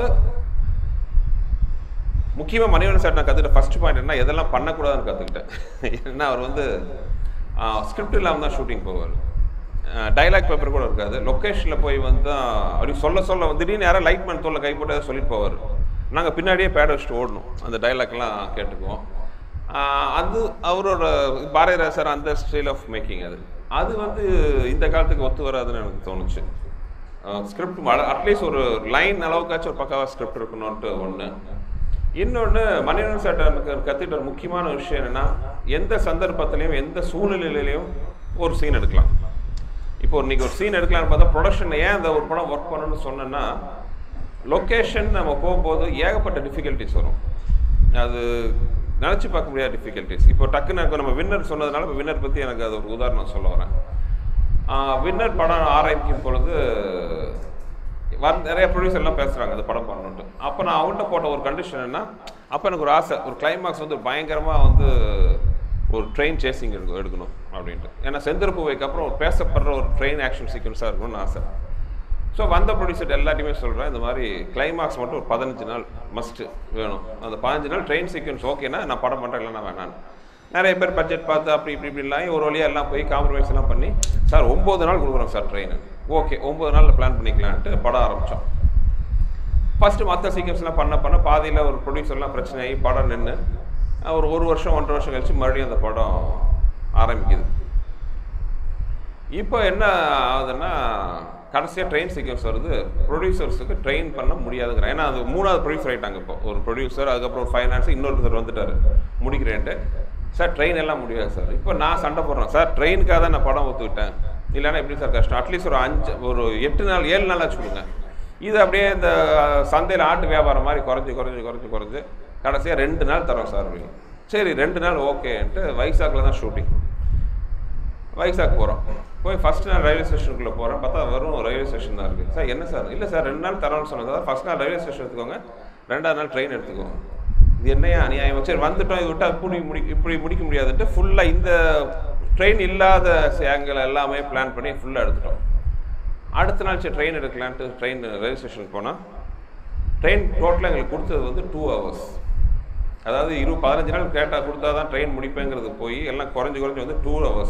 முக்கியமாக மணிவனன் சார் நான் கற்றுக்கிட்ட ஃபர்ஸ்ட் பாயிண்ட் என்ன எதெல்லாம் பண்ணக்கூடாதுன்னு கற்றுக்கிட்டேன் ஏன்னா அவர் வந்து ஸ்கிரிப்ட் இல்லாமல் தான் ஷூட்டிங் போவார் டைலாக் பேப்பர் கூட இருக்காது லொக்கேஷனில் போய் வந்து தான் அப்படி சொல்ல சொல்ல வந்து திடீர்னு யாரும் லைட் மேன் தோல்ல கை போட்டு ஏதாவது சொல்லிட்டு போவார் நாங்கள் பின்னாடியே பேட் வச்சுட்டு ஓடணும் அந்த டைலாக்லாம் கேட்டுக்குவோம் ஆஹ் அது அவரோட பாரதிராஜ் சார் அந்த ஸ்டைல் ஆஃப் மேக்கிங் அது அது வந்து இந்த காலத்துக்கு ஒத்து வராதுன்னு எனக்கு தோணுச்சு ஸ்கிரிப்ட் அட்லீஸ்ட் ஒரு லைன் அளவுக்காச்சும் ஒரு பக்காவாக ஸ்கிரிப்ட் இருக்கணும்ட்டு ஒன்று இன்னொன்று மணிவன் சார் எனக்கு கற்றுக்கிட்ட ஒரு முக்கியமான விஷயம் என்னென்னா எந்த சந்தர்ப்பத்திலையும் எந்த சூழ்நிலையிலையும் ஒரு சீன் எடுக்கலாம் இப்போ இன்னைக்கு ஒரு சீன் எடுக்கலாம்னு பார்த்தா ப்ரொடக்ஷன் ஏன் அந்த ஒரு படம் ஒர்க் பண்ணணும்னு சொன்னேன்னா லொக்கேஷன் நம்ம போகும்போது ஏகப்பட்ட டிஃபிகல்ட்டிஸ் வரும் அது நினச்சி பார்க்க முடியாத டிஃபிகல்ட்டிஸ் இப்போ டக்குன்னு எனக்கு நம்ம வின்னர் சொன்னதுனால இப்போ வின்னர் பற்றி எனக்கு அது ஒரு உதாரணம் சொல்ல வரேன் வின்னர் படம் ஆரம்பிக்கும் பொழுது வந்து நிறைய ப்ரொடியூசர் எல்லாம் பேசுகிறாங்க அந்த படம் பண்ணணுன்ட்டு அப்போ நான் அவங்கள்ட்ட போட்ட ஒரு கண்டிஷன் என்ன அப்போ எனக்கு ஒரு ஆசை ஒரு கிளைமாக்ஸ் வந்து பயங்கரமாக வந்து ஒரு ட்ரெயின் சேசிங் எடுக்க எடுக்கணும் அப்படின்ட்டு ஏன்னா செந்திருப்புவைக்கு அப்புறம் ஒரு பேசப்படுற ஒரு ட்ரெயின் ஆக்ஷன் சீக்வன்ஸாக இருக்கணும்னு ஆசை ஸோ வந்த ப்ரொடியூசர் எல்லாத்தையுமே சொல்கிறேன் இந்த மாதிரி கிளைமாக்ஸ் மட்டும் ஒரு பதினஞ்சு நாள் மஸ்ட்டு வேணும் அந்த பதினஞ்சு நாள் ட்ரெயின் சீக்வன்ஸ் ஓகேனா நான் படம் பண்ணுறேன் இல்லைன்னா வேணான்னு நிறைய பேர் பட்ஜெட் பார்த்து அப்படி இப்படி இப்படிலாம் ஒரு வழியாக எல்லாம் போய் காம்ப்ரமைஸ் எல்லாம் பண்ணி சார் ஒம்பது நாள் கொடுக்குறோம் சார் ட்ரெயின் ஓகே ஒம்பது நாளில் பிளான் பண்ணிக்கலான்ட்டு படம் ஆரம்பித்தோம் ஃபஸ்ட்டு மற்ற சீக்வன்ஸ்லாம் பண்ண பண்ண பாதியில் ஒரு ப்ரொடியூசர்லாம் பிரச்சனை ஆகி படம் நின்று ஒரு ஒரு வருஷம் ஒன்றரை வருஷம் கழிச்சு மறுபடியும் அந்த படம் ஆரம்பிக்குது இப்போ என்ன ஆகுதுன்னா கடைசியாக ட்ரெயின் சீக்வன்ஸ் வருது ப்ரொடியூசர்ஸுக்கு ட்ரெயின் பண்ண முடியாதுங்கிறேன் ஏன்னா அது மூணாவது ப்ரொடியூசர் ஆகிட்டாங்க இப்போ ஒரு ப்ரொடியூசர் அதுக்கப்புறம் ஒரு ஃபைனான்ஸ் இன்னொருத்தர் வந்துட்டார் முடிக்கிறேன்ட்டு சார் ட்ரெயின் எல்லாம் முடியாது சார் இப்போ நான் சண்டை போடுறேன் சார் ட்ரெயினுக்காக தான் நான் படம் ஒத்துக்கிட்டேன் இல்லைன்னா எப்படி சார் கஷ்டம் அட்லீஸ்ட் ஒரு அஞ்சு ஒரு எட்டு நாள் ஏழு நாள் ஆச்சு கொடுங்க இது அப்படியே இந்த சந்தையில் ஆட்டு வியாபாரம் மாதிரி குறைஞ்சி குறைஞ்சி குறைஞ்சி குறைஞ்சி கடைசியாக ரெண்டு நாள் தரோம் சார் அப்படின்னு சரி ரெண்டு நாள் ஓகேன்ட்டு வைசாக்கில் தான் ஷூட்டிங் வைசாக் போகிறோம் போய் ஃபஸ்ட் நாள் ரயில்வே ஸ்டேஷனுக்குள்ளே போகிறேன் பார்த்தா வெறும் ரயில்வே ஸ்டேஷன் தான் இருக்குது சார் என்ன சார் இல்லை சார் ரெண்டு நாள் தரோம்னு சொன்னது சார் ஃபஸ்ட் நாள் ரயில்வே ஸ்டேஷன் எடுத்துக்கோங்க ரெண்டாவது நாள் ட்ரெயின் எடுத்துக்கோங்க இது என்னையா அநியாயம் சரி வந்துட்டோம் இது விட்டால் இப்படி முடி இப்படி முடிக்க முடியாதுன்ட்டு ஃபுல்லாக இந்த ட்ரெயின் இல்லாத ஆங்கிள் எல்லாமே பிளான் பண்ணி ஃபுல்லாக எடுத்துட்டோம் அடுத்த நாள் சரி ட்ரெயின் எடுக்கலான்ட்டு ட்ரெயின் ரயில்வே ஸ்டேஷனுக்கு போனால் ட்ரெயின் டோட்டலாக எங்களுக்கு கொடுத்தது வந்து டூ ஹவர்ஸ் அதாவது இரு பதினஞ்சு நாள் கேட்டால் கொடுத்தா தான் ட்ரெயின் முடிப்பேங்கிறது போய் எல்லாம் குறைஞ்சி குறைஞ்சி வந்து டூ ஹவர்ஸ்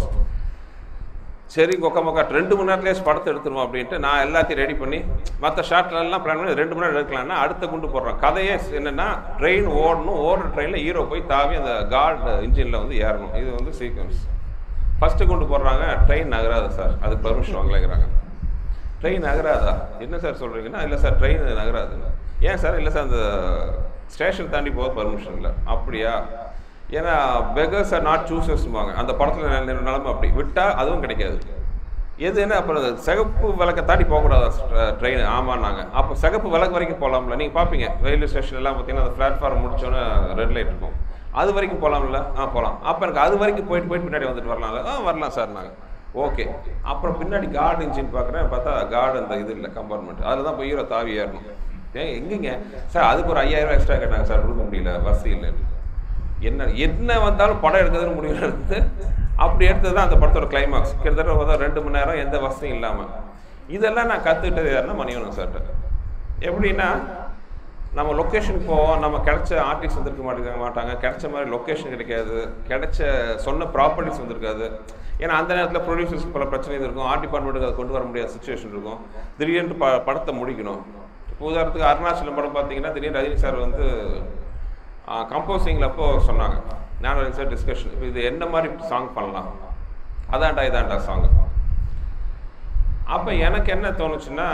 சரி கொக்க மொக்கா ரெண்டு மணி நேரத்துலேயே படத்தை எடுத்துருவோம் அப்படின்ட்டு நான் எல்லாத்தையும் ரெடி பண்ணி மற்ற ஷார்ட்லலாம் பிளான் பண்ணி ரெண்டு மணி நேரம் எடுக்கலாம்னா அடுத்த குண்டு போடுறோம் கதையே என்னென்னா ட்ரெயின் ஓடணும் ஓடுற ட்ரெயினில் ஹீரோ போய் தாவி அந்த கார்டு இன்ஜினில் வந்து ஏறணும் இது வந்து சீக்வன்ஸ் ஃபஸ்ட்டு கொண்டு போடுறாங்க ட்ரெயின் நகராது சார் அதுக்கு பர்மிஷன் வாங்கலைங்கிறாங்க ட்ரெயின் நகராதா என்ன சார் சொல்கிறீங்கன்னா இல்லை சார் ட்ரெயின் நகராது ஏன் சார் இல்லை சார் அந்த ஸ்டேஷன் தாண்டி போக பர்மிஷன் இல்லை அப்படியா ஏன்னா பெகர்ஸ் ஆர் நாட் சூசர்ஸ்வாங்க அந்த படத்தில் நிலமை அப்படி விட்டால் அதுவும் கிடைக்காது எது என்ன அப்புறம் அந்த சிகப்பு விளக்கை தாண்டி போகக்கூடாது ட்ரெயின் ஆமான்னாங்க அப்போ சிகப்பு விளக்கு வரைக்கும் போகலாம்ல நீங்கள் பார்ப்பீங்க ரயில்வே ஸ்டேஷன் எல்லாம் பார்த்தீங்கன்னா அந்த பிளாட்ஃபார்ம் முடிச்சோன்னே ரெட் லைட் இருக்கும் அது வரைக்கும் போகலாம்ல ஆ போகலாம் அப்போ எனக்கு அது வரைக்கும் போயிட்டு போயிட்டு பின்னாடி வந்துட்டு வரலாம்ல ஆ வரலாம் சார் நாங்கள் ஓகே அப்புறம் பின்னாடி கார்டு இன்ஜின் பார்க்குறேன் பார்த்தா கார்டு அந்த இது இல்லை கம்பார்ட்மெண்ட் அதில் தான் போய் ஹீரோ தாவி ஏறணும் ஏன் எங்கேங்க சார் அதுக்கு ஒரு ஐயாயிரம் ரூபாய் எக்ஸ்ட்ரா கேட்டாங்க சார் கொடுக்க முடியல வசதி இல்லைன்னு என்ன என்ன வந்தாலும் படம் எடுக்கிறதுன்னு முடிவு எடுத்து அப்படி எடுத்தது தான் அந்த படத்தோட கிளைமாக்ஸ் கிட்டத்தட்ட பார்த்தா ரெண்டு மணி நேரம் எந்த வசதியும் இல்லாமல் இதெல்லாம் நான் கற்றுக்கிட்டது யாருன்னா மணிவனம் சார்ட்ட எப்படின்னா நம்ம லொக்கேஷனுக்கு போவோம் நம்ம கிடைச்ச ஆர்டிஸ்ட் வந்திருக்க மாட்டேங்க மாட்டாங்க கிடைச்ச மாதிரி லொக்கேஷன் கிடைக்காது கிடைச்ச சொன்ன ப்ராப்பர்ட்டிஸ் வந்திருக்காது ஏன்னா அந்த நேரத்தில் ப்ரொடியூசர்ஸ் பல பிரச்சனை இருக்கும் ஆர்ட் டிபார்ட்மெண்ட்டுக்கு அதை கொண்டு வர முடியாத சுச்சுவேஷன் இருக்கும் திடீர்னு ப படத்தை முடிக்கணும் இப்போ உதாரணத்துக்கு அருணாச்சலம் படம் பார்த்தீங்கன்னா திடீர்னு ரஜினி சார் வந்து கம்போசிங்கில் அப்போ சொன்னாங்க நான் ரஜினி சார் டிஸ்கஷன் இப்போ இது என்ன மாதிரி சாங் பண்ணலாம் அதான்டா இதான்டா சாங் அப்போ எனக்கு என்ன தோணுச்சுன்னா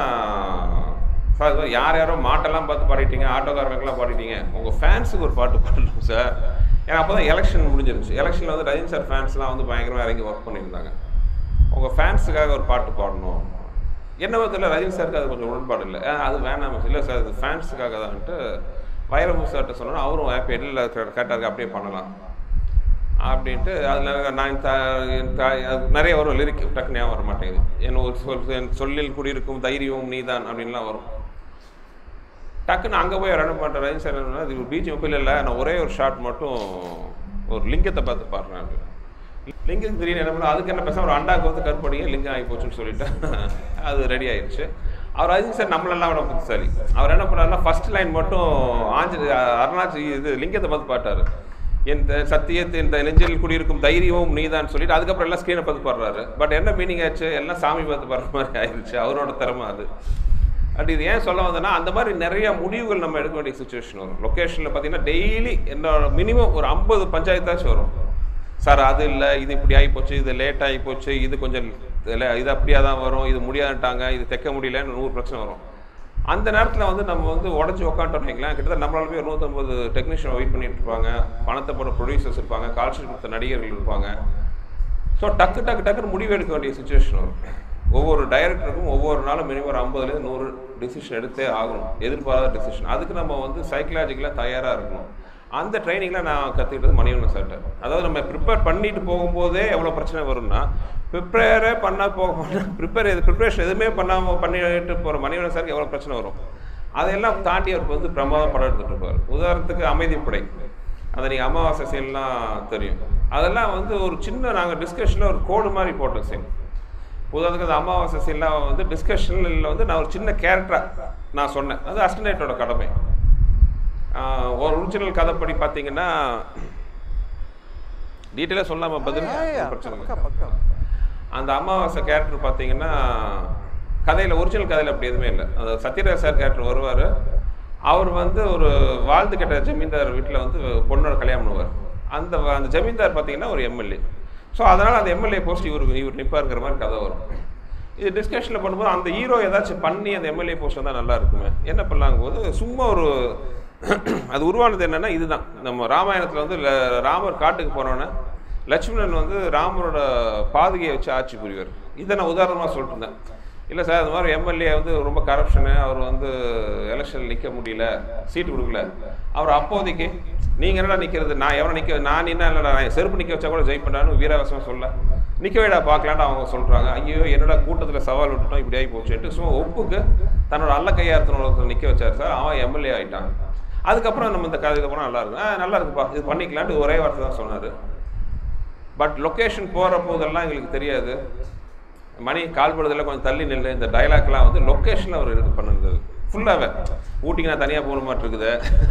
சார் இது யார் யாரோ மாட்டெல்லாம் பார்த்து பாடிட்டீங்க ஆட்டோக்காரங்களுக்கெல்லாம் பாடிட்டீங்க உங்கள் ஃபேன்ஸுக்கு ஒரு பாட்டு பாடணும் சார் ஏன்னா அப்போ தான் எலெக்ஷன் முடிஞ்சிருச்சு எலெக்ஷனில் வந்து ரஜினி சார் ஃபேன்ஸ்லாம் வந்து பயங்கரமாக இறங்கி ஒர்க் பண்ணியிருந்தாங்க உங்கள் ஃபேன்ஸுக்காக ஒரு பாட்டு பாடணும் என்ன விதத்தில் ரஜினி சாருக்கு அது கொஞ்சம் உடன்பாடு இல்லை "ஆ, அது வேணாம் இல்லை சார் இது ஃபேன்ஸுக்காக தான்ட்டு வைரமு சார்கிட்ட சொன்னோன்னா அவரும் ஹாப்பி இல்லை கேட்டாருக்கு அப்படியே பண்ணலாம் அப்படின்ட்டு அதில் நான் த என் தாய் அது நிறைய வரும் லிரிக் டக்குனு ஞாபகம் வர மாட்டேங்குது என் ஒரு சொல் என் சொல்லில் குடியிருக்கும் தைரியமும் நீதான் அப்படின்லாம் வரும் டக்குன்னு அங்கே போய் ரன் பண்ணுற ரஜினி சார் என்ன இது பிஜிஎம் இல்லை இல்லை நான் ஒரே ஒரு ஷாட் மட்டும் ஒரு லிங்கத்தை பார்த்து பாடுறேன் அப்படின்னு. லிங்கம் திடீர்னு என்ன பண்ண அதுக்கு என்ன பேச ஒரு அண்டாக்கு வந்து கருப்படிங்க லிங்கம் ஆகி போச்சுன்னு சொல்லிட்டு அது ரெடி ஆயிடுச்சு அவர் ரஜினி சார் நம்மளெல்லாம் விட புத்திசாலி அவர் என்ன பண்ணாருன்னா ஃபர்ஸ்ட் லைன் மட்டும் ஆஞ்சு அருணாச்சி இது லிங்கத்தை பார்த்து பாட்டாரு என் த- சத்தியத்தை இந்த நெஞ்சில் குடியிருக்கும் தைரியமும் நீதான் சொல்லிட்டு அதுக்கப்புறம் எல்லாம் ஸ்க்ரீனை பார்த்து பாடுறாரு பட் என்ன மீனிங் ஆச்சு எல்லாம் சாமி பார்த்து பாடுற மாதிரி ஆயிடுச்சு அவரோட திறமை அது அப்படி இது ஏன் சொல்ல வந்தேன்னா அந்த மாதிரி நிறைய முடிவுகள் நம்ம எடுக்க வேண்டிய சுச்சுவேஷன் வரும் லொக்கேஷனில் பார்த்தீங்கன்னா டெய்லி என்னோட மினிமம் ஒரு ஐம்பது பஞ்சாயத்தாச்சும் வரும் சார் அது இல்லை இது இப்படி ஆகி போச்சு இது லேட் ஆகி போச்சு இது கொஞ்சம் இல்லை இது அப்படியே தான் வரும் இது முடியாதுட்டாங்க இது தைக்க முடியலன்னு நூறு பிரச்சனை வரும் அந்த நேரத்தில் வந்து நம்ம வந்து உடஞ்சி உட்காந்துட்டோம் வைங்களேன் கிட்டத்தட்ட நம்மளால போய் ஒரு நூற்றம்பது டெக்னீஷியன் வெயிட் பண்ணிட்டு இருப்பாங்க பணத்தை போட ப்ரொடியூசர்ஸ் இருப்பாங்க கால்ஷீட் கொடுத்த நடிகர்கள் இருப்பாங்க ஸோ டக்கு டக்கு டக்குன்னு முடிவு எடுக்க வேண்டிய சுச்சுவேஷன் வரும் ஒவ்வொரு டைரக்டருக்கும் ஒவ்வொரு நாளும் மினிமம் ஒரு ஐம்பதுலேருந்து நூறு டிசிஷன் எடுத்தே ஆகணும் எதிர்பாராத டிசிஷன் அதுக்கு நம்ம வந்து சைக்கலாஜிக்கலாக தயாராக இருக்கணும் அந்த ட்ரைனிங்கில் நான் கற்றுக்கிட்டது மணிவண்ணன் சார்ட்ட அதாவது நம்ம ப்ரிப்பேர் பண்ணிட்டு போகும்போதே எவ்வளோ பிரச்சனை வரும்னா ப்ரிப்பேரே பண்ண போக ப்ரிப்பேர் இது ப்ரிப்பரேஷன் எதுவுமே பண்ணாமல் பண்ணிட்டு போகிற மணிவண்ணன் சாருக்கு எவ்வளோ பிரச்சனை வரும் அதையெல்லாம் தாண்டி அவருக்கு வந்து பிரமாதம் படம் எடுத்துகிட்டு இருப்பார் உதாரணத்துக்கு அமைதிப்படை அதை நீங்கள் அமாவாசை சீன்லாம் தெரியும் அதெல்லாம் வந்து ஒரு சின்ன நாங்கள் டிஸ்கஷனில் ஒரு கோடு மாதிரி போட்ட சீன் உதாரணத்துக்கு அந்த அமாவாசை சீன்லாம் வந்து டிஸ்கஷனில் வந்து நான் ஒரு சின்ன கேரக்டராக நான் சொன்னேன் அது அஸ்டனேட்டோட கடமை ஆஹ் ஒரு ஒரிஜினல் கதைப்படி பார்த்தீங்கன்னா டீட்டெயிலாக சொல்லாமல் பதில் பிரச்சனை இல்லை. பக்கா பக்கா அந்த அமாவாசை கேரக்டர் பார்த்தீங்கன்னா கதையில் ஒரிஜினல் கதையில் அப்படி எதுவுமே இல்லை அந்த சத்யராஜ் சார் கேரக்டர் வருவார் அவர் வந்து ஒரு வாழ்ந்து கெட்ட ஜமீன்தார் வீட்டில் வந்து பொண்ணோட கல்யாணம் பண்ணுவார் அந்த வ- அந்த ஜமீன்தார் பார்த்தீங்கன்னா ஒரு எம்எல்ஏ ஸோ அதனால் அந்த எம்எல்ஏ போஸ்ட் இவருக்கு இவர் நிற்பாருங்கிற மாதிரி கதை வரும் இது டிஸ்கஷனில் பண்ணும்போது அந்த ஹீரோ ஏதாச்சும் பண்ணி அந்த எம்எல்ஏ போஸ்ட் வந்தால் நல்லா இருக்குமே என்ன பண்ணலாங்கும்போது சும்மா ஒரு அது உருவானது என்னன்னா இதுதான் நம்ம ராமாயணத்தில் வந்து ல- ராமர் காட்டுக்கு போனோன்னே லட்சுமணன் வந்து ராமரோட பாதுகையை வச்சு ஆட்சி புரிவார் இதை நான் உதாரணமாக சொல்லிட்டு இருந்தேன் இல்லை சார் அது மாதிரி எம்எல்ஏ வந்து ரொம்ப கரப்ஷனு அவர் வந்து எலெக்ஷனில் நிற்க முடியல சீட்டு கொடுக்கல அவர் அப்போதைக்கு நீங்கள் என்னடா நிற்கிறது நான் எவனை நிற்க நான் என்ன இல்லைடா நான் செருப்பு நிற்க வச்சா கூட ஜெயிப்பேன்டான்னு வீரவாசமாக சொல்ல நிற்க வைடா பார்க்கலான்னு அவங்க சொல்கிறாங்க ஐயோ என்னடா கூட்டத்தில் சவால் விட்டுட்டோம் இப்படி ஆகி போச்சுன்ட்டு சும்மா ஒப்புக்கு தன்னோட அல்ல கையார்த்தனோட நிற்க வச்சார் சார் அவன் எம்எல்ஏ ஆயிட்டான் அதுக்கப்புறம் நம்ம இந்த கதைக்கு போனால் நல்லா இருக்கும் ஆ நல்லா இருக்குப்பா இது பண்ணிக்கலான்ட்டு ஒரே வார்த்தை தான் சொன்னார் பட் லொக்கேஷன் போகிற போதெல்லாம் எங்களுக்கு தெரியாது மணி கால்படுதல கொஞ்சம் தள்ளி நில்லு இந்த டைலாக்லாம் வந்து லொக்கேஷனில் அவர் இது பண்ணுறது ஃபுல்லாகவே ஊட்டிக்கு நான் தனியாக போன மாதிரி இருக்குது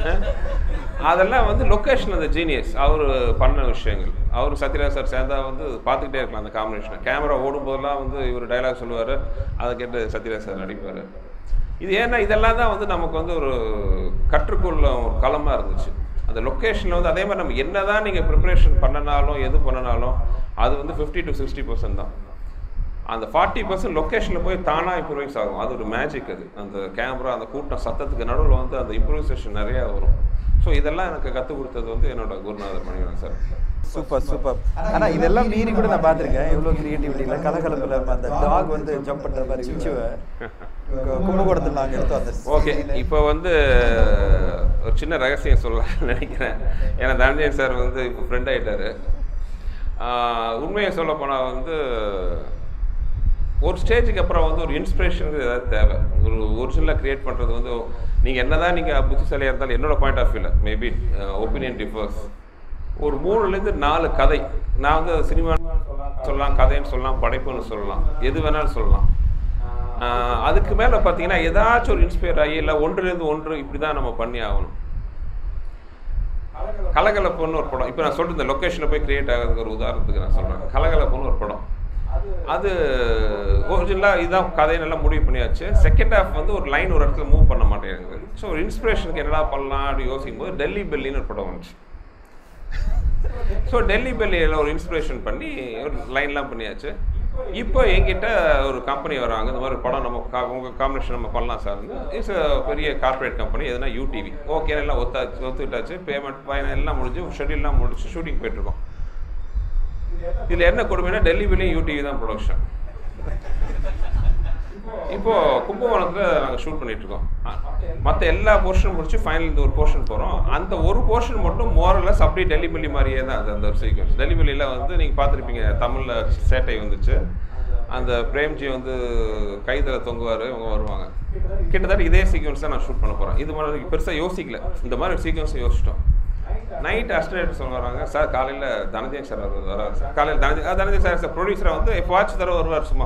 அதெல்லாம் வந்து லொக்கேஷன் அந்த ஜீனியஸ் அவர் பண்ண விஷயங்கள் அவர் சத்யராஜ் சார் சேர்ந்தா வந்து பார்த்துக்கிட்டே இருக்கலாம் அந்த காம்பினேஷனை கேமரா ஓடும் போதெல்லாம் வந்து இவர் டைலாக் சொல்லுவார் அதை கேட்டு சத்யராஜ் சார் நடிப்பார் இது ஏன்னா இதெல்லாம் தான் வந்து நமக்கு வந்து ஒரு கற்றுக்கொள்ள ஒரு களமாக இருந்துச்சு அந்த லொக்கேஷனில் வந்து அதே மாதிரி நம்ம என்ன தான் நீங்கள் ப்ரிப்பரேஷன் பண்ணனாலும் எது பண்ணனாலும் அது வந்து ஃபிஃப்டி டு சிக்ஸ்டி பர்சன்ட் தான் அந்த ஃபார்ட்டி பர்சன்ட் லொக்கேஷனில் போய் தானாக இம்ப்ரூவைஸ் ஆகும் அது ஒரு மேஜிக் அது அந்த கேமரா அந்த கூட்டம் சத்தத்துக்கு நடுவில் வந்து அந்த இம்ப்ரூவைசேஷன் நிறையா வரும் ஸோ இதெல்லாம் எனக்கு கற்றுக் கொடுத்தது வந்து என்னோட குருநாதர் மணிவன் சார் சூப்பர் சூப்பர் ஆனா இதெல்லாம் மீறி கூட நான் பார்த்திருக்கேன் எவ்வளவு கிரியேட்டிவிட்டியில கலகலப்புல அந்த டாக் வந்து ஜம்ப் பண்ற மாதிரி விச்சுவை கும்பகோணத்தில் நாங்க எடுத்தோம் அந்த ஓகே scene. இப்போ வந்து ஒரு சின்ன ரகசியம் சொல்லலாம்னு நினைக்கிறேன் ஏன்னா தனஞ்சயன் சார் வந்து இப்போ ஃப்ரெண்ட் ஆகிட்டாரு உண்மையை சொல்ல போனால் வந்து ஒரு ஸ்டேஜுக்கு அப்புறம் வந்து ஒரு இன்ஸ்பிரேஷன் ஏதாவது தேவை ஒரு ஒரிஜினலாக க்ரியேட் பண்ணுறது வந்து நீங்கள் என்ன தான் நீங்கள் புத்திசாலியாக இருந்தாலும் என்னோட பாயிண்ட் ஆஃப் வியூவில் மேபி ஒப்பீனியன் டிஃபர்ஸ் ஒரு மூணுலேருந்து நாலு கதை நான் வந்து சினிமா சொல்லலாம் கதைன்னு சொல்லலாம் படைப்புன்னு சொல்லலாம் எது வேணாலும் சொல்லலாம் ஆஹ் அதுக்கு மேலே பார்த்தீங்கன்னா ஏதாச்சும் ஒரு இன்ஸ்பயர் ஆகி இல்லை ஒன்றுலேருந்து ஒன்று இப்படி தான் நம்ம பண்ணி ஆகணும் கலகலப்புன்னு ஒரு படம் இப்போ நான் சொல்லிட்டு இந்த லொக்கேஷனில் போய் கிரியேட் ஆகிறதுக்கு ஒரு உதாரணத்துக்கு நான் சொல்கிறேன் கலகலப்புன்னு ஒரு படம் அது ஒரிஜினலாக இதுதான் கதையை நல்லா முடிவு பண்ணியாச்சு செகண்ட் ஹாஃப் வந்து ஒரு லைன் ஒரு இடத்துல மூவ் பண்ண மாட்டேங்குது ஸோ ஒரு இன்ஸ்பிரேஷனுக்கு என்னடா பண்ணலாம் அப்படி யோசிக்கும் போது டெல்லி பெல்லின்னு ஒரு படம் வந்துச்சு ஸோ டெல்லி பெல்லியில் ஒரு இன்ஸ்பிரேஷன் பண்ணி ஒரு லைன்லாம் பண்ணியாச்சு இப்போ என்கிட்ட ஒரு கம்பெனி வராங்க இந்த மாதிரி படம் நம்ம கா உங்கள் காம்பினேஷன் நம்ம பண்ணலாம் சார் இட்ஸ் பெரிய கார்ப்பரேட் கம்பெனி எதுனா யூடிவி ஓகே எல்லாம் ஒத்தாச்சு ஒத்துக்கிட்டாச்சு பேமெண்ட் ஃபைன் எல்லாம் முடிஞ்சு ஷெட்யூல்லாம் முடிச்சு ஷூட்டிங் போயிட்டுருக்கோம் இதில் என்ன கொடுமைனா டெல்லிவிலையும் யூடிவி தான் ப்ரொடக்ஷன் இப்போ கும்பகோணத்தில் நாங்கள் ஷூட் பண்ணிட்டு இருக்கோம் மற்ற எல்லா போர்ஷனும் முடிச்சு ஃபைனல் இந்த ஒரு போர்ஷன் போகிறோம் அந்த ஒரு போர்ஷன் மட்டும் மோரலஸ் அப்படியே டெல்லி மில்லி மாதிரியே தான் அது அந்த ஒரு சீக்வன்ஸ் டெல்லி மில்லியில் வந்து நீங்கள் பார்த்துருப்பீங்க தமிழில் சேட்டை வந்துச்சு அந்த பிரேம்ஜி வந்து கைதில் தொங்குவார் இவங்க வருவாங்க கிட்டத்தட்ட இதே சீக்வன்ஸ் தான் நான் ஷூட் பண்ண போகிறேன் இது மாதிரி பெருசாக யோசிக்கல இந்த மாதிரி ஒரு சீக்வன்ஸ் யோசிச்சிட்டோம் நைட் அஸ்டேட் சொல்லுறாங்க சார் காலையில் தனஞ்சயன் சார் வராரு சார் காலையில் தனஞ்சய் தனஞ்சய் சார் சார் ப்ரொடியூசரை வந்து எப்போ வாட்ச் தர வருவார் சும்மா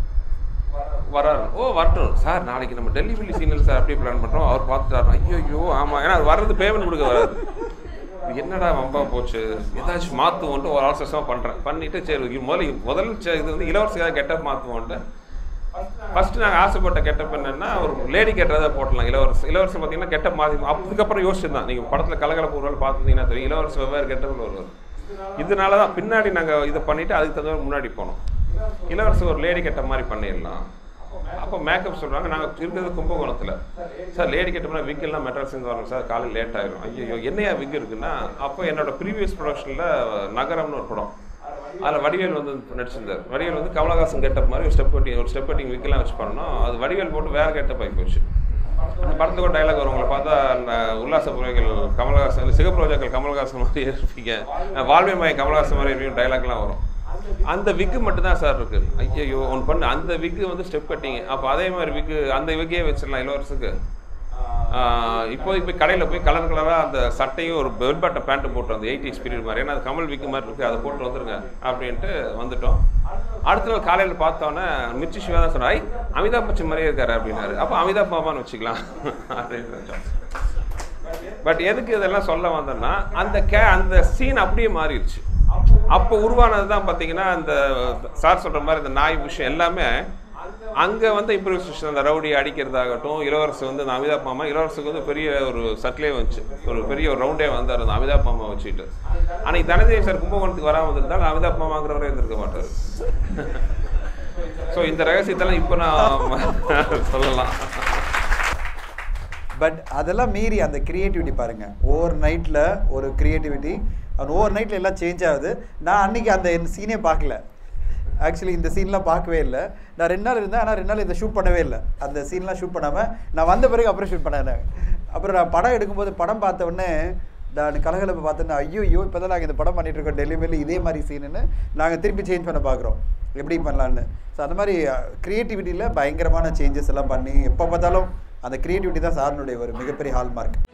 வராரு ஓ வரட்டும் சார் நாளைக்கு நம்ம டெல்லி வெளி சீனியர் சார் அப்படியே பிளான் பண்ணுறோம் அவர் பார்த்துட்டாரு ஐயோ ஐயோ ஆமாம் ஏன்னா அவர் வர்றது பேமெண்ட் கொடுக்க வராது இது என்னடா வம்பா போச்சு ஏதாச்சும் மாற்றுவோன்ட்டு ஒரு அவசரமாக பண்ணுறேன் பண்ணிவிட்டு சரி முதல்ல முதல் சே- இது வந்து இளவரசியாக கெட்டப் மாற்றுவோன்ட்டு ஃபர்ஸ்ட் நாங்கள் ஆசைப்பட்ட கெட்டப் என்னன்னா ஒரு லேடி கெட்டதை போட்டலாம் இளவரசி இளவரசி பார்த்தீங்கன்னா கெட்டப் மாற்றி அதுக்கப்புறம் யோசிச்சிருந்தான் நீங்கள் படத்தில் கலகலப்பு ஒரு வேளை பார்த்துட்டீங்கன்னா தெரியும் இளவரசி வெவ்வேறு கெட்டப்பில் வருவார் இதனால தான் பின்னாடி நாங்கள் இதை பண்ணிவிட்டு அதுக்கு தகுந்த மாதிரி முன்னாடி போனோம் இளவரசி ஒரு லேடி கெட்ட மாதிரி பண்ணிடலாம் அப்போ மேக்கப் சொல்கிறாங்க நாங்கள் இருக்கிறது கும்பகோணத்தில் சார் லேடி கெட்டப்னா விக் எல்லாம் மெட்ராஸ் இருந்து வரணும் சார் காலையில் லேட் ஆயிரும் ஐயோ என்னையா விக் இருக்குன்னா அப்போ என்னோட ப்ரீவியஸ் ப்ரொடக்ஷனில் நகரம்னு ஒரு படம் அதில் வடிவேல் வந்து நடிச்சிருந்தார் வடிவேல் வந்து கமலஹாசன் கெட்டப் மாதிரி ஒரு ஸ்டெப் கட்டிங் ஒரு ஸ்டெப் கட்டிங் விக்கெல்லாம் வச்சு பண்ணோம் அது வடிவேல் போட்டு வேறு கெட்டப் ஆகி போச்சு அந்த படத்துக்கு ஒரு டைலாக் வரும் உங்களை பார்த்தா அந்த உல்லாச புறவைகள் கமலஹாசன் சிகப்புரோஜாக்கள் கமலஹாசன் மாதிரி இருப்பீங்க வாழ்வை மாய கமலஹாசன் மாதிரி இருப்பீங்க டைலாக்லாம் வரும் அந்த விக்கு மட்டும் தான் சார் இருக்கு ஐயோ ஒன்று பண்ணு அந்த விக்கு வந்து ஸ்டெப் கட்டிங் அப்போ அதே மாதிரி விக்கு அந்த விக்கே வச்சிடலாம் இளவரசுக்கு ஆஹ் இப்போ இப்போ கடையில் போய் கலர் கலராக அந்த சட்டையும் ஒரு பெல் பட்டை பேண்ட்டு போட்டு அந்த எயிட்டி பீரியட் மாதிரி ஏன்னா அது கமல் விக்கு மாதிரி இருக்குது அதை போட்டு வந்துருங்க அப்படின்ட்டு வந்துட்டோம் அடுத்த நாள் காலையில் பார்த்தோன்னே மிர்ச்சி சிவா தான் சொன்னார் ஐ அமிதாப் பச்சன் மாதிரியே இருக்காரு அப்படின்னாரு அப்போ அமிதாப் மாமான்னு வச்சுக்கலாம் அப்படின்னு பட் எதுக்கு இதெல்லாம் சொல்ல வந்தேன்னா அந்த கே அந்த சீன் அப்படியே மாறிடுச்சு அப்போ உருவானது தான் பார்த்தீங்கன்னா அந்த சார் சொல்கிற மாதிரி இந்த நாய் விஷயம் எல்லாமே அங்கே வந்து இம்ப்ரூவைசேஷன் அந்த ரவுடி அடிக்கிறதாகட்டும் இளவரசு வந்து அந்த அமிதாப் மாமா இளவரசுக்கு வந்து பெரிய ஒரு சட்லே வந்துச்சு ஒரு பெரிய ஒரு ரவுண்டே வந்தார் அந்த அமிதாப் மாமா வச்சுட்டு அன்னைக்கு தனஞ்சய் சார் கும்பகோணத்துக்கு வராமல் இருந்தால் அமிதாப் மாமாங்கிறவரே இருந்திருக்க மாட்டார் ஸோ இந்த ரகசியத்தெல்லாம் இப்போ நான் சொல்லலாம் பட் அதெல்லாம் மீறி அந்த கிரியேட்டிவிட்டி பாருங்க ஓவர் நைட்டில் ஒரு கிரியேட்டிவிட்டி அந்த ஓவர் நைட்டில் எல்லாம் சேஞ்ச் ஆகுது நான் அன்னைக்கு அந்த சீனே பார்க்கல ஆக்சுவலி இந்த சீன்லாம் பார்க்கவே இல்லை நான் ரெண்டு நாள் இருந்தேன் ஆனால் ரெண்டு நாள் இதை ஷூட் பண்ணவே இல்லை அந்த சீன்லாம் ஷூட் பண்ணாமல் நான் வந்த பிறகு அப்புறம் ஷூட் பண்ணேன் அப்புறம் நான் படம் எடுக்கும்போது படம் பார்த்த உடனே நான் கலகலப்பை பார்த்தோன்னா ஐயோ ஐயோ இப்போ தான் நாங்கள் இந்த படம் பண்ணிட்டு இருக்கோம் டெல்லிவரி இதே மாதிரி சீனுன்னு நாங்கள் திருப்பி சேஞ்ச் பண்ண பார்க்குறோம் எப்படி பண்ணலான்னு ஸோ அந்த மாதிரி க்ரியேட்டிவிட்டியில் பயங்கரமான சேஞ்சஸ் எல்லாம் பண்ணி எப்போ பார்த்தாலும் அந்த க்ரியேட்டிவிட்டி தான் சார்னுடைய ஒரு மிகப்பெரிய ஹால்மார்க்